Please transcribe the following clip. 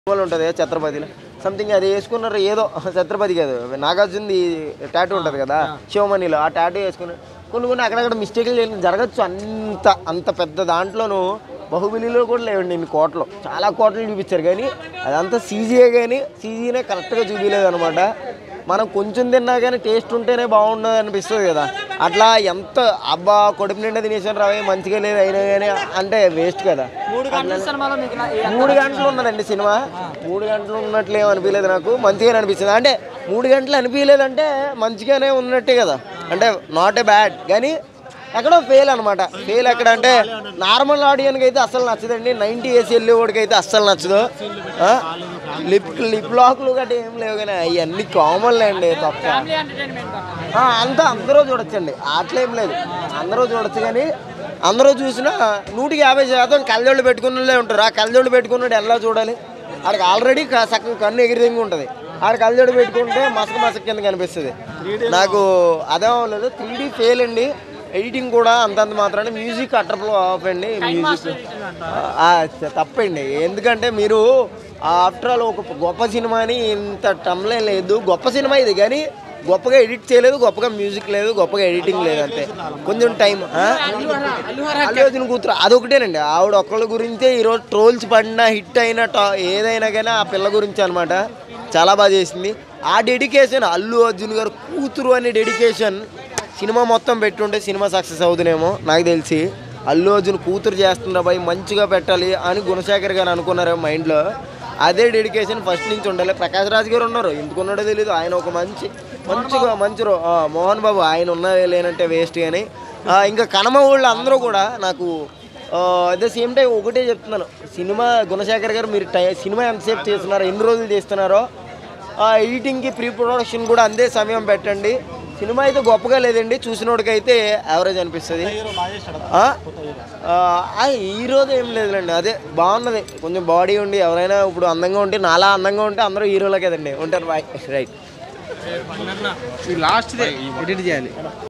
సినిమాలో ఉంటుంది కదా ఛత్రపతిలో సంథింగ్ అది వేసుకున్నారు ఏదో ఛత్రపతి కాదు నాగార్జునది టాటూ ఉంటుంది కదా శివమణిలో ఆ టాటూ వేసుకుని కొన్ని కొన్ని అక్కడక్కడ మిస్టేక్లు జరిగి- జరగచ్చు అంత అంత పెద్ద దాంట్లోనూ బాహుబలిలో కూడా లేవండి ఇన్ని కోట్లు చాలా కోట్లు చూపించారు కానీ అదంతా సీజీఏ కానీ సీజీనే కరెక్ట్గా చూపించలేదు అనమాట మనం కొంచెం తిన్నా కానీ టేస్ట్ ఉంటేనే బాగుండదు అనిపిస్తుంది కదా అట్లా ఎంత అబ్బా కొడుపు నిండా తినేసాను రావే మంచిగా లేదు అయినా కానీ అంటే వేస్ట్ కదా మూడు గంటల సినిమాలో మీకు నా- ఏ- మూడు గంటలు ఉన్నదండి సినిమా మూడు గంటలు ఉన్నట్లు ఏం అనిపించలేదు నాకు మంచిగానే అనిపించింది అంటే మూడు గంటలు అనిపించలేదంటే మంచిగానే ఉన్నట్టే కదా అంటే నాట్ ఏ బ్యాడ్ కానీ ఎక్కడో ఫెయిల్ అనమాట ఫెయిల్ ఎక్కడ అంటే నార్మల్ ఆడియన్కి అయితే అస్సలు నచ్చదండి నైంటీ ఏసీ వెళ్ళేవాడికి అయితే అస్సలు నచ్చదు ఆ? లిప్ లిప్ లాక్లు గట్రా ఏం లేవు కానీ అవన్నీ కామన్లే అండి తప్ప ఫ్యామిలీ ఎంటర్టైన్మెంట్ అన్న. ఆ, అంతా అందరూ చూడొచ్చండి అట్లేం లేదు అందరూ చూడొచ్చు కానీ అందరూ చూసినా నూటికి యాభై శాతం కళ్ళజోళ్ళు పెట్టుకున్నలే ఉంటారు ఆ కళ్ళజోళ్ళు పెట్టుకున్నాడు ఎలా చూడాలి ఆడికి ఆల్రెడీ సగం కన్ను ఎగిరిదంగా ఉంటుంది ఆడ కళ్ళజోడు పెట్టుకుంటే మసక మసక కింద కనిపిస్తుంది నాకు అదే లేదు త్రీ డీ ఫెయిల్ అండి ఎడిటింగ్ కూడా అంతంత మాత్రాన్ని మ్యూజిక్ అట్రప్లో ఆఫ్ అండి మ్యూజిక్ ఆ, చ- తప్పండి ఎందుకంటే మీరు ఆఫ్టర్ ఆల్ ఒక గొప్ప సినిమాని ఇంత టమ్లే లేదు గొప్ప సినిమా ఇది కానీ గొప్పగా ఎడిట్ చేయలేదు గొప్పగా మ్యూజిక్ లేదు గొప్పగా ఎడిటింగ్ లేదు అంతే కొంచెం టైం ఆ? అల్లు అర్జున్ కూతురు అదొకటేనండి ఆవిడ ఒక్కళ్ళ గురించే ఈరోజు ట్రోల్స్ పడిన హిట్ అయిన టా ఏదైనా కానీ ఆ పిల్ల గురించి అనమాట చాలా బాగా చేసింది ఆ డెడికేషన్ అల్లు అర్జున్ గారు కూతురు అనే డెడికేషన్ సినిమా మొత్తం పెట్టుంటే సినిమా సక్సెస్ అవుతుందేమో నాకు తెలిసి అల్లు అర్జున్ కూతురు చేస్తున్నా భయ్ మంచిగా పెట్టాలి అని గుణశేఖర్ గారు అనుకున్నారు మైండ్లో అదే డెడికేషన్ ఫస్ట్ నుంచి ఉండాలి ప్రకాష్ రాజ్ గారు ఉన్నారు ఎందుకున్నాడో తెలియదు ఆయన ఒక మంచి మంచిగా మంచి రో- ఆ, మోహన్ బాబు ఆయన ఉన్న లేనంటే వేస్ట్ కానీ ఆ, ఇంకా కనమ వాళ్ళు అందరూ కూడా నాకు అట్ ద సేమ్ టైం ఒకటే చెప్తున్నాను సినిమా గుణశేఖర్ గారు మీరు టై సినిమా ఎంతసేపు చేస్తున్నారో ఎన్ని రోజులు చేస్తున్నారో ఆ ఎడిటింగ్కి ప్రీ ప్రొడక్షన్ కూడా అందే సమయం పెట్టండి సినిమా అయితే గొప్పగా లేదండి చూసినోడికైతే యావరేజ్ అనిపిస్తుంది ఆ? ఆ, ఆ, ఈ రోజు ఏం లేదులేండి అదే బాగున్నది కొంచెం బాడీ ఉండి ఎవరైనా ఇప్పుడు అందంగా ఉంటే నాలా అందంగా ఉంటే అందరూ హీరోలే కదండి ఉంటారు బాయ్ రైట్ లాస్ట్ ఎడిట్ చేయాలి